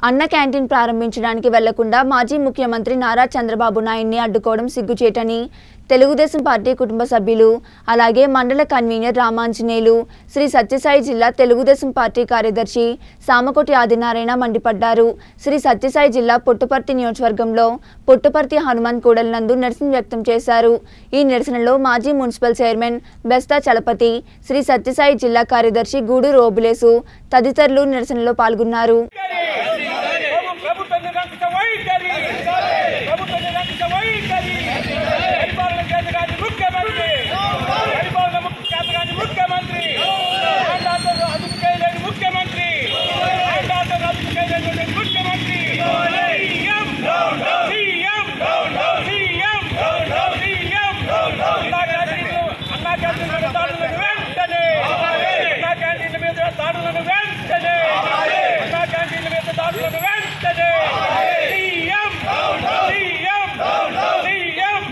అన్న క్యాంటీన్ ప్రారంభించడానికి వెళ్లకుండా మాజీ ముఖ్యమంత్రి నారా చంద్రబాబు నాయుడిని అడ్డుకోవడం సిగ్గుచేటని తెలుగుదేశం పార్టీ కుటుంబ సభ్యులు అలాగే మండల కన్వీనర్ రామాంజనేయులు శ్రీ సత్యసాయి జిల్లా తెలుగుదేశం పార్టీ కార్యదర్శి సామకోటి ఆదినారాయణ మండిపడ్డారు శ్రీ సత్యసాయి జిల్లా పుట్టపర్తి నియోజకవర్గంలో పుట్టపర్తి హనుమాన్ కూడలి నందు నిరసన వ్యక్తం చేశారు ఈ నిరసనలో మాజీ మున్సిపల్ చైర్మన్ బెస్తా చలపతి శ్రీ సత్యసాయి జిల్లా కార్యదర్శి గూడు రోబులేసు తదితరులు నిరసనలో పాల్గొన్నారు ప్రభుత్వం నిరంకుశ వైఖరి ప్రభుత్వం నిరంకుశ వైఖరి పరిపాలన కేంద్రాన్ని ముఖ్యమంత్రి పరిపాలన ముఖ్య కేంద్రాన్ని ముఖ్యమంత్రి ఆండాతో అదుపు చేయలేని ముఖ్యమంత్రి ఆండాతో అదుపు చేయలేని ముఖ్యమంత్రి సీఎం సీఎం సీఎం సీఎం అన్నా క్యాంటీన్లు అన్నా క్యాంటీన్ల మీద దాడులను వెంటనే అన్నా క్యాంటీన్ల మీద దాడులను వెంటనే అన్నా క్యాంటీన్ల మీద దాడులను వెంటనే సీఎం సీఎం సీఎం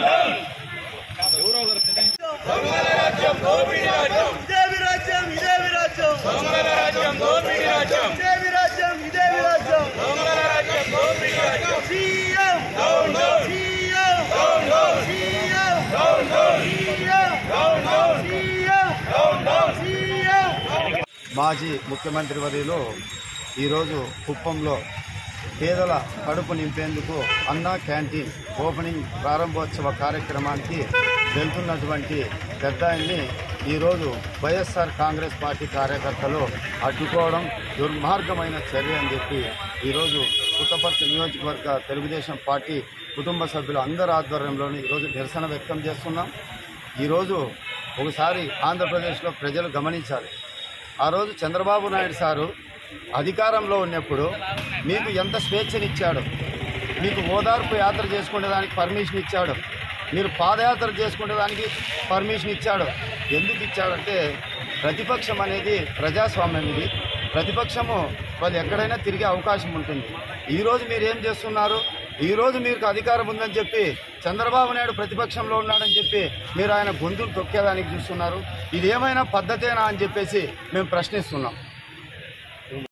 ఇదే విరాజ్యం ఇదే విరాజ్యం ఇదే విరాజ్యం ఇదే విరాజ్యం CM CM CM CM CM మాజీ ముఖ్యమంత్రి వర్యులు ఈరోజు కుప్పంలో పేదల కడుపు నింపేందుకు అన్నా క్యాంటీన్ ఓపెనింగ్ ప్రారంభోత్సవ కార్యక్రమానికి వెళ్తున్నటువంటి పెద్ద ఆయన్ని ఈరోజు వైఎస్ఆర్ కాంగ్రెస్ పార్టీ కార్యకర్తలు అడ్డుకోవడం దుర్మార్గమైన చర్య అని చెప్పి ఈరోజు పుట్టపర్తి నియోజకవర్గ తెలుగుదేశం పార్టీ కుటుంబ సభ్యులు అందరి ఆధ్వర్యంలోని ఈరోజు నిరసన వ్యక్తం చేస్తున్నాం ఈరోజు ఒకసారి ఆంధ్రప్రదేశ్లో ప్రజలు గమనించాలి ఆ రోజు చంద్రబాబు నాయుడు సారు అధికారంలో ఉన్నప్పుడు మీకు ఎంత స్వేచ్ఛనిచ్చాడు మీకు ఓదార్పు యాత్ర చేసుకునేదానికి పర్మిషన్ ఇచ్చాడు మీరు పాదయాత్ర చేసుకునేదానికి పర్మిషన్ ఇచ్చాడు ఎందుకు ఇచ్చాడంటే ప్రతిపక్షం అనేది ప్రజాస్వామ్యం ఇది ప్రతిపక్షము వాళ్ళు ఎక్కడైనా తిరిగే అవకాశం ఉంటుంది ఈరోజు మీరు ఏం చేస్తున్నారు ఈరోజు మీకు అధికారం ఉందని చెప్పి చంద్రబాబు నాయుడు ప్రతిపక్షంలో ఉన్నాడని చెప్పి మీరు ఆయన గొంతులు తొక్కేదానికి చూస్తున్నారు ఇది ఏమైనా పద్ధతేనా అని చెప్పేసి మేము ప్రశ్నిస్తున్నాం